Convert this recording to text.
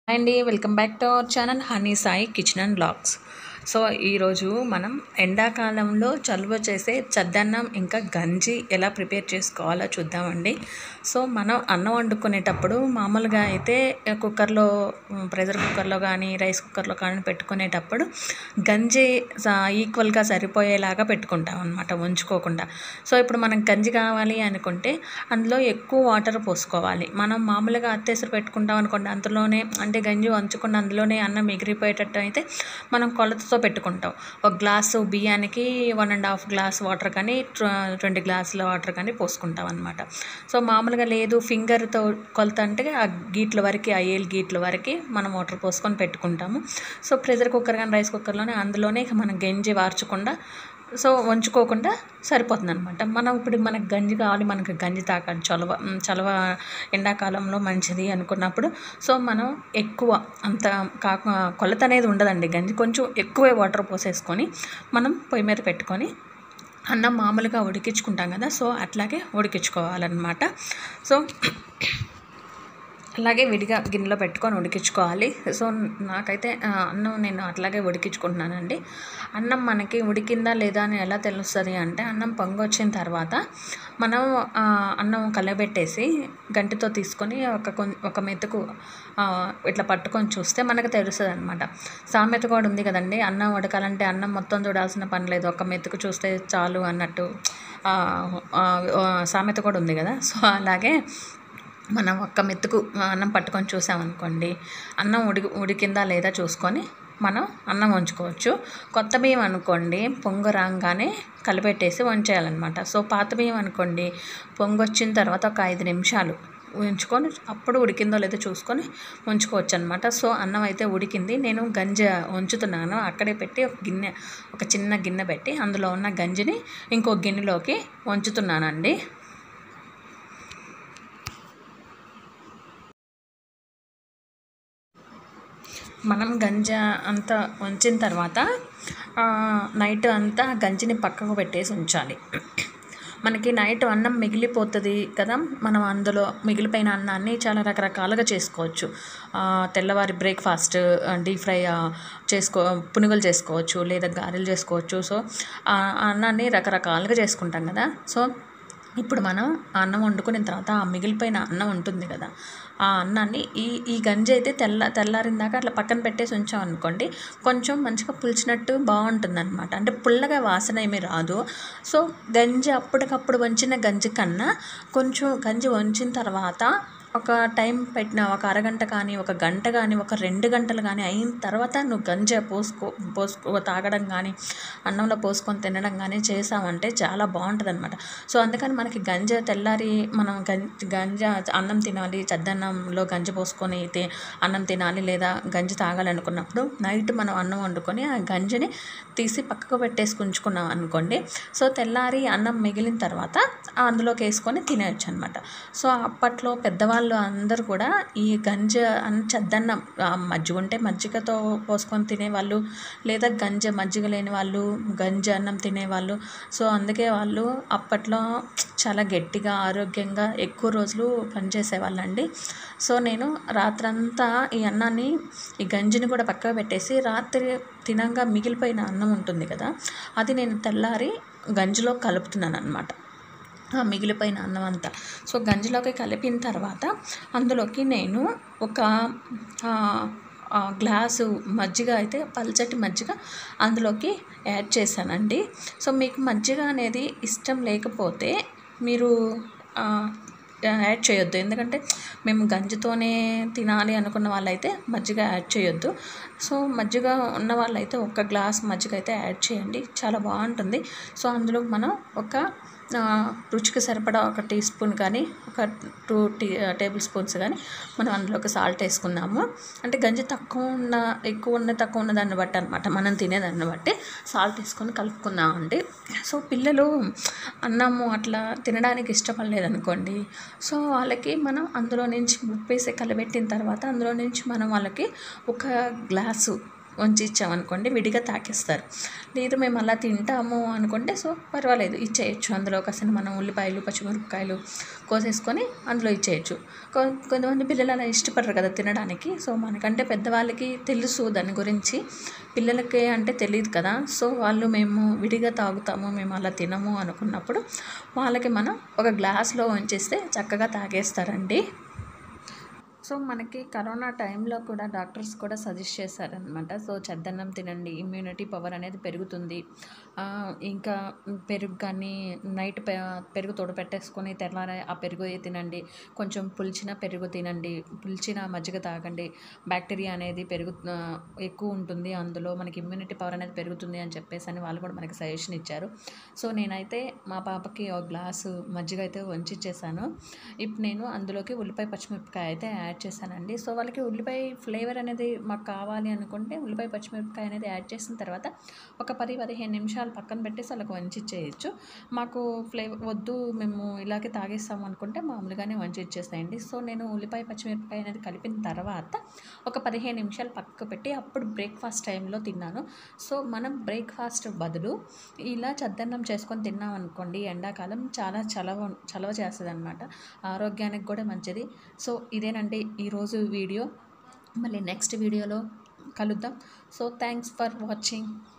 అండి welcome back to our channel honey Sai kitchen and blogs so ఈరోజు మనం ఎండాకాలంలో చలువ చేసే చద్దన్నం ఇంకా గంజి ఎలా ప్రిపేర్ చేసుకోవాలో చూద్దామండి సో మనం అన్నం వండుకునేటప్పుడు మామూలుగా అయితే కుక్కర్లో ప్రెషర్ కుక్కర్లో కానీ రైస్ కుక్కర్లో కానీ పెట్టుకునేటప్పుడు గంజి స- ఈక్వల్గా సరిపోయేలాగా పెట్టుకుంటాం అనమాట ఉంచుకోకుండా సో ఇప్పుడు మనకు గంజి కావాలి అనుకుంటే అందులో ఎక్కువ వాటర్ పోసుకోవాలి మనం మామూలుగా అత్తేసరి పెట్టుకుంటాం అనుకోండి అందులోనే అంటే గంజి వంచకుండా అందులోనే అన్నం ఎగిరిపోయేటట్టు అయితే మనం కొలతతో పెట్టుకుంటాం ఒక గ్లాసు బియ్యానికి one and half glass water కానీ ట్వంటీ గ్లాసుల వాటర్ కానీ పోసుకుంటాం అనమాట సో మామూలుగా లేదు ఫింగర్తో కొలత అంటే ఆ గీట్ల వరకు ఆ ఏలు గీట్ల వరకు మనం వాటర్ పోసుకొని పెట్టుకుంటాము సో ప్రెషర్ కుక్కర్ కానీ రైస్ కుక్కర్లోనే అందులోనే ఇక మనం గంజి వార్చకుండా సో వంచుకోకుండా సరిపోతుంది అనమాట మనం ఇప్పుడు మనకు గంజి కావాలి మనకు గంజి తాకాలి చలవ ఉమ్, చలవ ఎండాకాలంలో మంచిది అనుకున్నప్పుడు సో మనం ఎక్కువ అంత కాక కొలత అనేది ఉండదండి గంజి కొంచెం ఎక్కువే వాటర్ పోసేసుకొని మనం పొయ్యి మీద పెట్టుకొని అన్నం మామూలుగా ఉడికించుకుంటాం కదా సో అట్లాగే ఉడికించుకోవాలన్నమాట సో అలాగే విడిగా గిన్నెలో పెట్టుకొని ఉడికించుకోవాలి సో నాకైతే ఆ, అన్నం నేను అట్లాగే ఉడికించుకుంటున్నానండి అన్నం మనకి ఉడికిందా లేదా అని ఎలా తెలుస్తుంది అంటే అన్నం పొంగి వచ్చిన తర్వాత మనం ఆ, అన్నం కలబెట్టేసి గంటితో తీసుకొని ఒక కొం- ఒక మెతుకు ఆ, ఇట్లా పట్టుకొని చూస్తే మనకు తెలుస్తుంది అనమాట సామెత కూడా ఉంది కదండి అన్నం ఉడకాలంటే అన్నం మొత్తం చూడాల్సిన పని లేదు ఒక మెతుకు చూస్తే చాలు అన్నట్టు ఆ, ఆ, ఆ, సామెత కూడా ఉంది కదా సో అలాగే మనం ఒక్క మెతుకు అన్నం పట్టుకొని చూసామనుకోండి అన్నం ఉడికి ఉడికిందా లేదా చూసుకొని మనం అన్నం వంచుకోవచ్చు కొత్త బియ్యం అనుకోండి పొంగు రాగానే కలిపెట్టేసి వంచేయాలన్నమాట సో పాత బియ్యం అనుకోండి పొంగు వచ్చిన తర్వాత ఒక ఐదు నిమిషాలు ఉంచుకొని అప్పుడు ఉడికిందో లేదో చూసుకొని ఉంచుకోవచ్చు అనమాట సో అన్నం అయితే ఉడికింది నేను గంజ ఉంచుతున్నాను అక్కడే పెట్టి ఒక గిన్నె ఒక చిన్న గిన్నె పెట్టి అందులో ఉన్న గంజిని ఇంకో గిన్నెలోకి వంచుతున్నానండి మనం గంజ అంతా ఉంచిన తర్వాత ఆ, నైట్ అంతా గంజిని పక్కకు పెట్టేసి ఉంచాలి మనకి నైట్ అన్నం మిగిలిపోతుంది కదా మనం అందులో మిగిలిపోయిన అన్నాన్ని చాలా రకరకాలుగా చేసుకోవచ్చు ఆ, తెల్లవారి బ్రేక్ఫాస్ట్ డీప్ ఫ్రై ఆ, చేసుకో పునుగులు చేసుకోవచ్చు లేదా గారెలు చేసుకోవచ్చు సో ఆ అన్నాన్ని రకరకాలుగా చేసుకుంటాం కదా సో ఇప్పుడు మనం ఆ అన్నం వండుకున్న తర్వాత ఆ మిగిలిపోయిన అన్నం ఉంటుంది కదా ఆ అన్నాన్ని ఈ ఈ గంజి అయితే తెల్ల తెల్లారిందాక అట్లా పక్కన పెట్టేసి ఉంచాం అనుకోండి కొంచెం మంచిగా పులిచినట్టు బాగుంటుంది అనమాట అంటే పుల్లగా వాసన ఏమీ రాదు సో గంజి అప్పటికప్పుడు వంచిన గంజి కన్నా కొంచెం గంజి వంచిన తర్వాత ఒక టైం పెట్టిన ఒక అరగంట కానీ ఒక గంట కానీ ఒక రెండు గంటలు కానీ అయిన తర్వాత నువ్వు గంజ పోసుకో పోసుకో తాగడం కానీ అన్నంలో పోసుకొని తినడం కానీ చేసామంటే చాలా బాగుంటుంది అనమాట సో అందుకని మనకి గంజ తెల్లారి మనం గంజ గంజ అన్నం తినాలి చద్దన్నంలో గంజి పోసుకొని తి అన్నం తినాలి లేదా గంజి తాగాలి అనుకున్నప్పుడు నైట్ మనం అన్నం వండుకొని ఆ గంజిని తీసి పక్కకు పెట్టేసి ఉంచుకున్నాం అనుకోండి సో తెల్లారి అన్నం మిగిలిన తర్వాత అందులోకి వేసుకొని తినేయచ్చు అనమాట సో అప్పట్లో పెద్దవాళ్ళు అందరూ కూడా ఈ గంజ అన్న చద్దన్నం ఆ, మజ్జిగ ఉంటే మజ్జిగతో పోసుకొని తినేవాళ్ళు లేదా గంజ మజ్జిగ లేని వాళ్ళు గంజ అన్నం తినేవాళ్ళు సో అందుకే వాళ్ళు అప్పట్లో చాలా గట్టిగా ఆరోగ్యంగా ఎక్కువ రోజులు పనిచేసేవాళ్ళండి సో నేను రాత్రంతా ఈ అన్నాన్ని ఈ గంజిని కూడా పక్కకు పెట్టేసి రాత్రి తినంగా మిగిలిపోయిన అన్నం ఉంటుంది కదా అది నేను తెల్లారి గంజిలో కలుపుతున్నాను అనమాట ఆ మిగిలిపోయిన అన్నం అంతా సో గంజిలోకి కలిపిన తర్వాత అందులోకి నేను ఒక ఆ, ఆ గ్లాసు మజ్జిగ అయితే పల్చటి మజ్జిగ అందులోకి యాడ్ చేశానండి సో మీకు మజ్జిగ అనేది ఇష్టం లేకపోతే మీరు ఆ, యాడ్ చేయొద్దు ఎందుకంటే మేము గంజితోనే తినాలి అనుకున్న వాళ్ళైతే మజ్జిగ యాడ్ చేయొద్దు సో మజ్జిగ ఉన్న వాళ్ళైతే ఒక గ్లాస్ మజ్జిగ అయితే యాడ్ చేయండి చాలా బాగుంటుంది సో అందులో మనం ఒక ఆ, రుచికి సరిపడా ఒక టీ స్పూన్ కానీ ఒక టూ టీ టేబుల్ స్పూన్స్ కానీ మనం అందులోకి సాల్ట్ వేసుకున్నాము అంటే గంజి తక్కువ ఉన్న ఎక్కువ ఉన్న తక్కువ ఉన్న దాన్ని బట్టి అనమాట మనం తినేదాన్ని బట్టి సాల్ట్ వేసుకొని కలుపుకుందామండి సో పిల్లలు అన్నము అట్లా తినడానికి ఇష్టపడలేదు అనుకోండి సో వాళ్ళకి మనం అందులో నుంచి ఉప్పేసి కలబెట్టిన తర్వాత అందులో నుంచి మనం వాళ్ళకి ఒక గ్లాసు వంచి ఇచ్చామనుకోండి విడిగా తాకేస్తారు లేదు మేము అలా తింటాము అనుకుంటే సో పర్వాలేదు ఇచ్చేయచ్చు అందులో కాసిన మనం ఉల్లిపాయలు పచ్చిమిరపకాయలు కోసేసుకొని అందులో ఇచ్చేయచ్చు కొ- కొంతమంది పిల్లలు అలా ఇష్టపడరు కదా తినడానికి సో మనకంటే పెద్దవాళ్ళకి తెలుసు దాని గురించి పిల్లలకి అంటే తెలియదు కదా సో వాళ్ళు మేము విడిగా తాగుతాము మేము అలా తినము అనుకున్నప్పుడు వాళ్ళకి మనం ఒక గ్లాస్లో వంచేస్తే చక్కగా తాగేస్తారండి సో మనకి కరోనా టైంలో కూడా డాక్టర్స్ కూడా సజెస్ట్ చేశారనమాట సో చద్దన్నం తినండి ఇమ్యూనిటీ పవర్ అనేది పెరుగుతుంది ఆ, ఇంకా పెరుగు కానీ నైట్ పె పెరుగు తోడు పెట్టేసుకొని తెల్లార ఆ పెరుగు తినండి కొంచెం పులిచిన పెరుగు తినండి పులిచిన మజ్జిగ తాగండి బ్యాక్టీరియా అనేది పెరుగు ఆ, ఎక్కువ ఉంటుంది అందులో మనకి ఇమ్యూనిటీ పవర్ అనేది పెరుగుతుంది అని చెప్పేసి అని వాళ్ళు కూడా మనకి సజెషన్ ఇచ్చారు సో నేనైతే మా పాపకి ఒక గ్లాసు మజ్జిగ అయితే వంచిచ్చేసాను ఇప్పుడు నేను అందులోకి ఉల్లిపాయ పచ్చిమిరపకాయ అయితే యాడ్ చేశానండి సో వాళ్ళకి ఉల్లిపాయ ఫ్లేవర్ అనేది మాకు కావాలి అనుకుంటే ఉల్లిపాయ పచ్చిమిరపకాయ అనేది యాడ్ చేసిన తర్వాత ఒక పది పదిహేను నిమిషాలు పక్కన పెట్టేసి వాళ్ళకి వంచిచ్చేయచ్చు మాకు ఫ్లేవర్ వద్దు మేము ఇలాగే తాగేస్తాం అనుకుంటే మామూలుగానే వంచి ఇచ్చేస్తాయండి సో నేను ఉల్లిపాయ పచ్చిమిరపకాయ అనేది కలిపిన తర్వాత ఒక పదిహేను నిమిషాలు పక్కకు పెట్టి అప్పుడు బ్రేక్ఫాస్ట్ టైంలో తిన్నాను సో మనం బ్రేక్ఫాస్ట్ బదులు ఇలా చద్దన్నం చేసుకొని తిన్నాం అనుకోండి ఎండాకాలం చాలా చలవ చలవ చేస్తుంది అనమాట ఆరోగ్యానికి కూడా మంచిది సో ఇదేనండి ఈరోజు వీడియో మళ్ళీ నెక్స్ట్ వీడియోలో కలుద్దాం సో థ్యాంక్స్ ఫర్ వాచింగ్